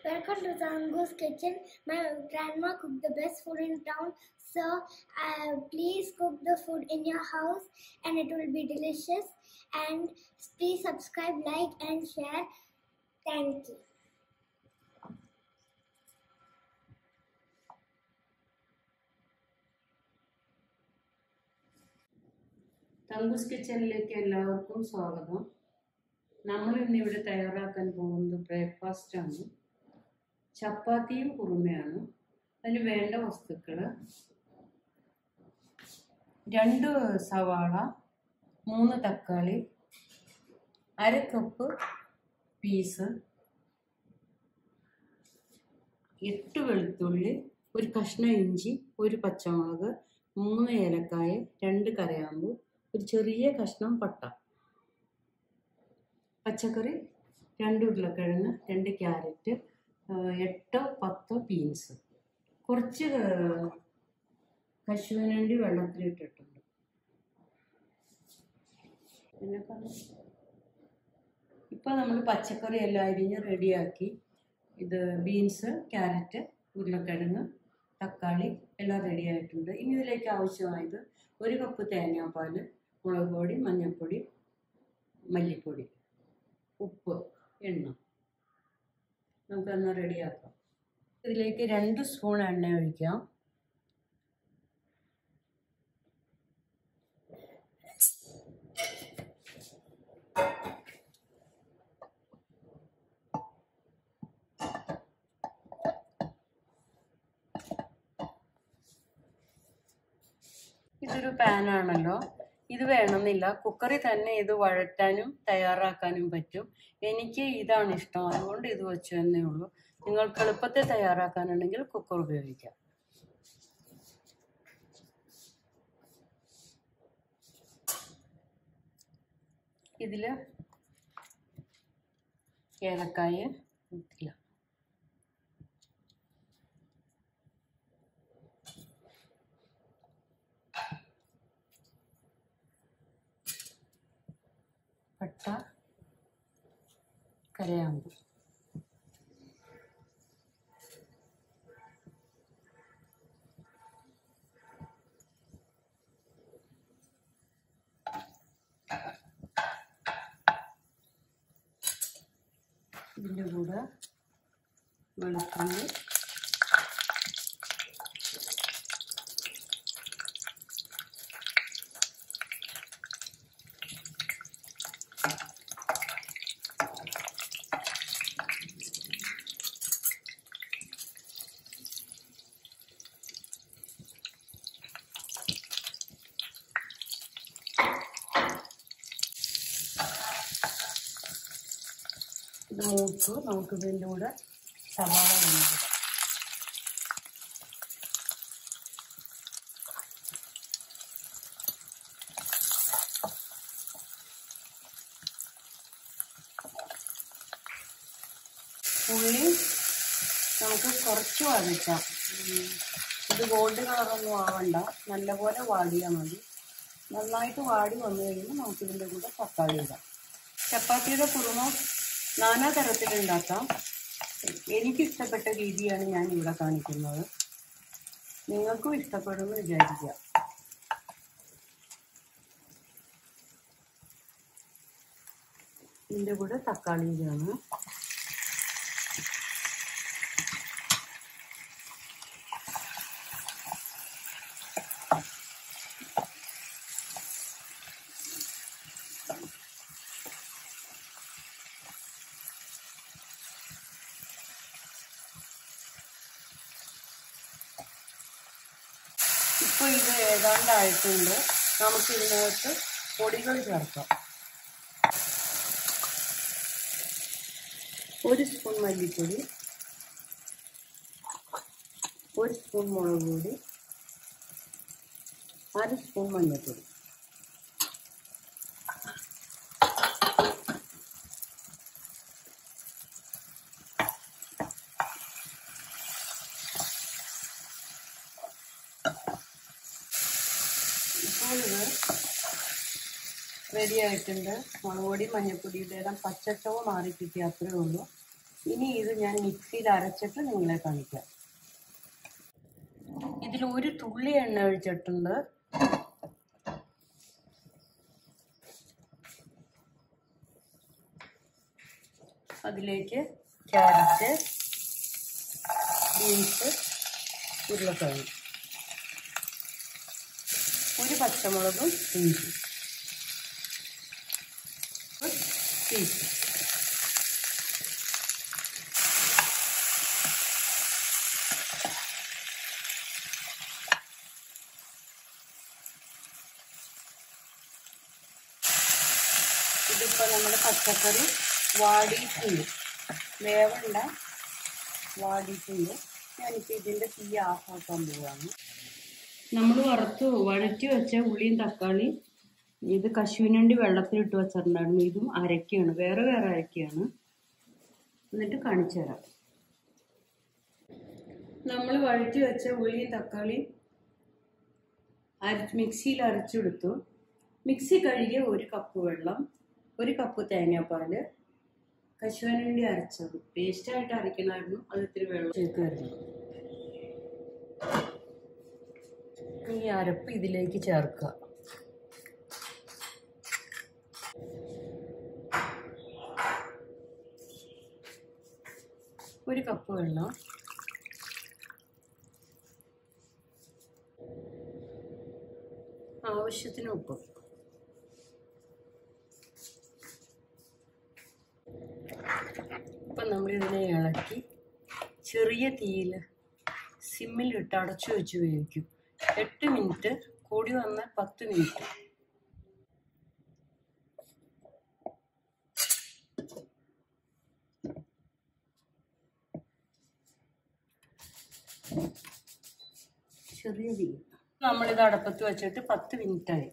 Welcome to Tangu's kitchen. My grandma cooked the best food in town. So uh, please cook the food in your house and it will be delicious. And please subscribe, like, and share. Thank you. Thanku's കിച്ചണിലേക്ക് എല്ലാവർക്കും സ്വാഗതം നമ്മൾ ഇന്നിവിടെ തയ്യാറാക്കാൻ പോകുന്നത് breakfast ആണ് ചപ്പാത്തിയും കുറുമയാണ് അതിന് വേണ്ട വസ്തുക്കൾ രണ്ട് സവാള മൂന്ന് തക്കാളി അര കപ്പ് പീസ് എട്ട് വെളുത്തുള്ളി ഒരു കഷ്ണം ഇഞ്ചി ഒരു പച്ചമുളക് മൂന്ന് ഏലക്കായ രണ്ട് കരയാമ്പു ഒരു ചെറിയ കഷ്ണം പട്ട പച്ചക്കറി രണ്ട് ഉരുളക്കിഴങ്ങ് രണ്ട് ക്യാരറ്റ് ആ, എട്ടോ പത്തോ ബീൻസ് കുറച്ച് കശുവനണ്ടി വെള്ളത്തിലിട്ടിട്ടുണ്ട് പിന്നെ ഇപ്പം നമ്മൾ പച്ചക്കറി എല്ലാം അരിഞ്ഞ് റെഡിയാക്കി ഇത് ബീൻസ് ക്യാരറ്റ് ഉരുളക്കിഴങ്ങ് തക്കാളി എല്ലാം റെഡി ആയിട്ടുണ്ട് ഇനി ഇതിലേക്ക് ആവശ്യമായത് ഒരു കപ്പ് തേങ്ങാപ്പാൽ മുളക് പൊടി മഞ്ഞൾപ്പൊടി മല്ലിപ്പൊടി ഉപ്പ് എണ്ണ നമുക്കൊന്ന് റെഡിയാക്കാം ഇതിലേക്ക് രണ്ട് സ്പൂൺ എണ്ണ ഒഴിക്കാം ഇതൊരു പാനാണല്ലോ ഇത് വേണമെന്നില്ല കുക്കറിൽ തന്നെ ഇത് വഴറ്റാനും തയ്യാറാക്കാനും പറ്റും എനിക്ക് ഇതാണ് ഇഷ്ടം അതുകൊണ്ട് ഇത് വെച്ചു എന്നേ ഉള്ളൂ നിങ്ങൾക്ക് എളുപ്പത്തിൽ തയ്യാറാക്കാനുണ്ടെങ്കിൽ കുക്കർ ഉപയോഗിക്കാം ഇതിൽ ഏലക്കായ ഇല്ല പട്ട കരയാമ്പു ഇതിൻ്റെ കൂടെ വെളുത്തുള്ളി ഇത് മൂത്ത് നമുക്ക് ഇതിൻ്റെ കൂടെ സവാള ഇടുന്നത് ഉള്ളി നമുക്ക് കുറച്ച് വഴറ്റാം ഉം. ഇത് ഗോൾഡ് കളറൊന്നും ആവണ്ട നല്ലപോലെ വാടിയാൽ മതി നന്നായിട്ട് വാടി വന്നു കഴിയുമ്പോൾ നമുക്ക് ഇതിൻ്റെ കൂടെ തക്കാളി ഇടാം ചപ്പാത്തിയുടെ കുറുമ നാനാ തരത്തിലുണ്ടാക്കാം എനിക്ക് ഇഷ്ടപ്പെട്ട രീതിയാണ് ഞാൻ ഇവിടെ കാണിക്കുന്നത് നിങ്ങൾക്കും ഇഷ്ടപ്പെടുമെന്ന് വിചാരിക്കുക ഇതിൻ്റെ കൂടെ തക്കാളി ഇതാണ് ഇപ്പോൾ ഇത് ഏതാണ്ടായിട്ടുണ്ട് നമുക്ക് ഇതിനകത്ത് പൊടികൾ ചേർക്കാം ഒരു സ്പൂൺ മല്ലിപ്പൊടി ഒരു സ്പൂൺ മുളക് പൊടി അര സ്പൂൺ മഞ്ഞൾപ്പൊടി ഇപ്പോൾ ഇത് റെഡി ആയിട്ടുണ്ട് മുളക് പൊടി മഞ്ഞൾപ്പൊടിയുടെ ഇടം പച്ചച്ചവ് മാറി കിട്ടി അത്രേ ഉള്ളൂ ഇനി ഇത് ഞാൻ മിക്സിയിൽ അരച്ചിട്ട് നിങ്ങളെ കാണിക്കാം ഇതിൽ ഒരു തുള്ളി എണ്ണ ഒഴിച്ചിട്ടുണ്ട് അതിലേക്ക് ക്യാരറ്റ് ബീൻസ് ഉരുളക്കിഴങ്ങ് ഒരു പച്ചമുളകും ഇഞ്ചി പീസ് ഇതിപ്പോൾ നമ്മുടെ പച്ചക്കറി വാടിയിട്ടുണ്ട് വേവണ്ട വാടിയിട്ടുണ്ട് ഞാനിപ്പോൾ ഇതിൻ്റെ തീ ആഫാക്കാൻ പോവാണ് നമ്മൾ വറുത്ത് വഴറ്റി വെച്ച ഉള്ളിയും തക്കാളി ഇത് കശുവിനണ്ടി വെള്ളത്തിലിട്ട് വെച്ചിട്ടുണ്ടായിരുന്നു ഇതും അരക്കുകയാണ് വേറെ വേറെ അരക്കുകയാണ് എന്നിട്ട് കാണിച്ചു തരാം നമ്മൾ വഴറ്റി വെച്ച ഉള്ളിയും തക്കാളിയും അര മിക്സിയിൽ അരച്ചെടുത്തു മിക്സി കഴുകിയ ഒരു കപ്പ് വെള്ളം ഒരു കപ്പ് തേങ്ങാപ്പാൽ കശുവനണ്ടി അരച്ചത് പേസ്റ്റായിട്ട് അരക്കണമായിരുന്നു അത് ഇത്തിരി വെള്ളം ചേർക്കായിരുന്നു ഈ അരപ്പ് ഇതിലേക്ക് ചേർക്കുക ഒരു കപ്പ് വെള്ളം ആവശ്യത്തിന് ഉപ്പ് ഇപ്പം നമ്മളിതിനെ ഇളക്കി ചെറിയ തീയിൽ സിമ്മിലിട്ട് അടച്ചു വെച്ച് വേവിക്കും എട്ട് മിനിറ്റ് കൂടി വന്നാൽ പത്ത് മിനിറ്റ് ചെറിയ തീ നമ്മളിത് അടപ്പത്ത് വെച്ചിട്ട് പത്ത് മിനിറ്റായി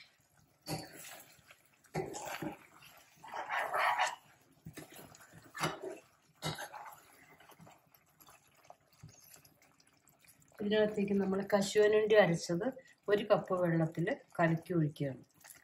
ഇതിനകത്തേക്ക് നമ്മൾ കശുവനണ്ടി അരച്ചത് ഒരു കപ്പ് വെള്ളത്തിൽ കലക്കി ഒഴിക്കുകയാണ്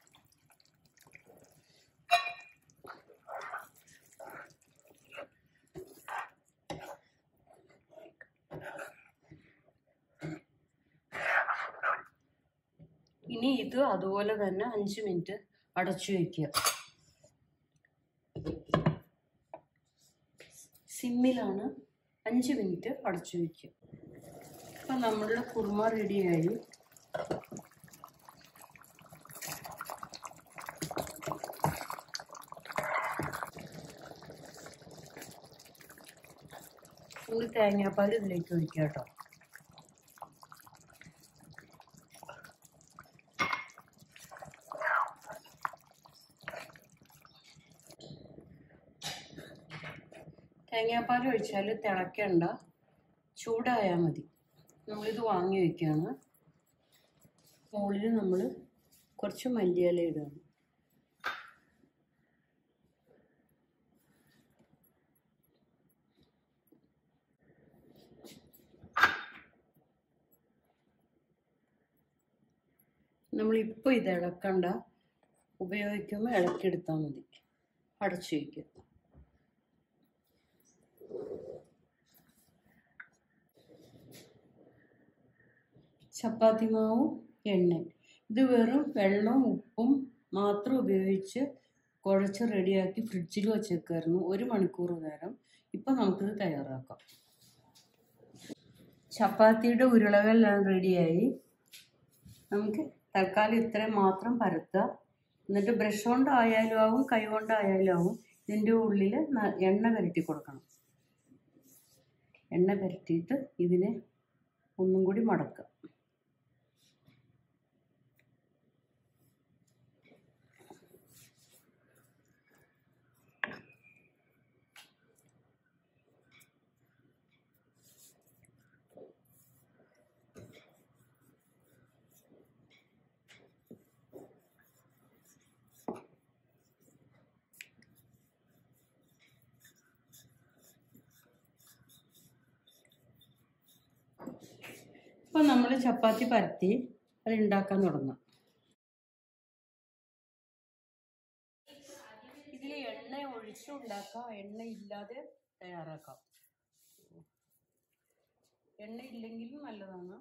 ഇനി ഇത് അതുപോലെ തന്നെ അഞ്ച് മിനിറ്റ് അടച്ചു വയ്ക്കുക സിമ്മിലാണ് അഞ്ച് മിനിറ്റ് അടച്ചു വയ്ക്കുക അപ്പം നമ്മളുടെ കുറുമ റെഡിയായി ഒരു തേങ്ങാപ്പാൽ ഇതിലേക്ക് ഒഴിക്കുക കേട്ടോ തേങ്ങാപ്പാൽ ഒഴിച്ചാൽ തിളയ്ക്കണ്ട ചൂടായാൽ മതി നമ്മളിത് വാങ്ങി വയ്ക്കുകയാണ് മുകളിൽ നമ്മൾ കുറച്ച് മല്ലിയില ഇടുകയാണ് നമ്മളിപ്പോൾ ഇത് ഇളക്കണ്ട ഉപയോഗിക്കുമ്പോൾ ഇളക്കിയെടുത്താൽ മതി അടച്ചു വയ്ക്കുക ചപ്പാത്തി മാവും എണ്ണ ഇത് വെറും വെള്ളവും ഉപ്പും മാത്രം ഉപയോഗിച്ച് കുഴച്ച് റെഡിയാക്കി ഫ്രിഡ്ജിൽ വെച്ചേക്കായിരുന്നു ഒരു മണിക്കൂർ നേരം ഇപ്പം നമുക്കിത് തയ്യാറാക്കാം ചപ്പാത്തിയുടെ ഉരുളകളെല്ലാം റെഡിയായി നമുക്ക് തൽക്കാലം ഇത്രയും മാത്രം പരത്തുക എന്നിട്ട് ബ്രഷ് കൊണ്ടായാലും ആവും കൈ കൊണ്ടായാലും ആവും ഇതിൻ്റെ ഉള്ളിൽ ന- എണ്ണ പുരട്ടി കൊടുക്കണം എണ്ണ പുരട്ടിയിട്ട് ഇതിനെ ഒന്നും കൂടി മടക്കുക ഇപ്പം നമ്മൾ ചപ്പാത്തി പരത്തി അത് ഉണ്ടാക്കാൻ തുടങ്ങാം ഇതിൽ എണ്ണ ഒഴിച്ചുണ്ടാക്കാം എണ്ണ ഇല്ലാതെ തയ്യാറാക്കാം എണ്ണ ഇല്ലെങ്കിലും നല്ലതാണ്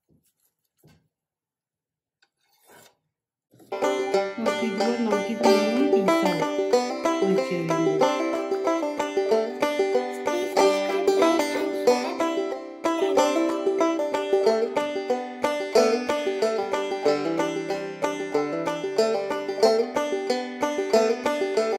നമുക്ക് ഇതുപോലെ നോക്കി കഴിഞ്ഞാൽ